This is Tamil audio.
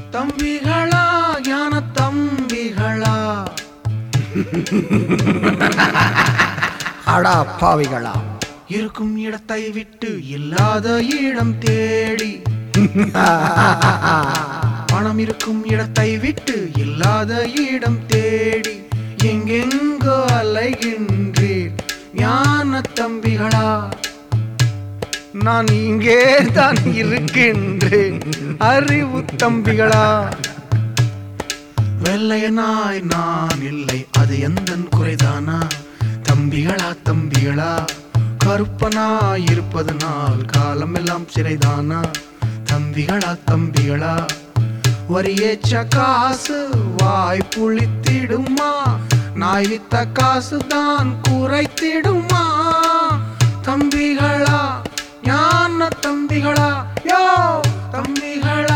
தம்பிகளா ஞான தம்பிகளா அடா பாவிகளா இருக்கும் இடத்தை விட்டு இல்லாத இடம் தேடி பணம் இருக்கும் இடத்தை விட்டு இல்லாத இடம் தேடி எங்கெங்கோ அலைகின்றீர் ஞான தம்பிகளா நான் இங்கே தான் இருக்கின்றேன் அறிவு தம்பிகளா வெள்ளையனாய் நான் இல்லை அது எந்தன் குறைதானா தம்பிகளா தம்பிகளா கருப்பனாய் இருப்பதனால் காலமெல்லாம் சிறைதானா தம்பிகளா தம்பிகளா வரியேச்ச காசு வாய் புளித்திடுமா நாய் வித்த காசு தான் குறைத்திடுமா தம்பிகளா ஞான தம்பிகளா யோ தம்பிகளா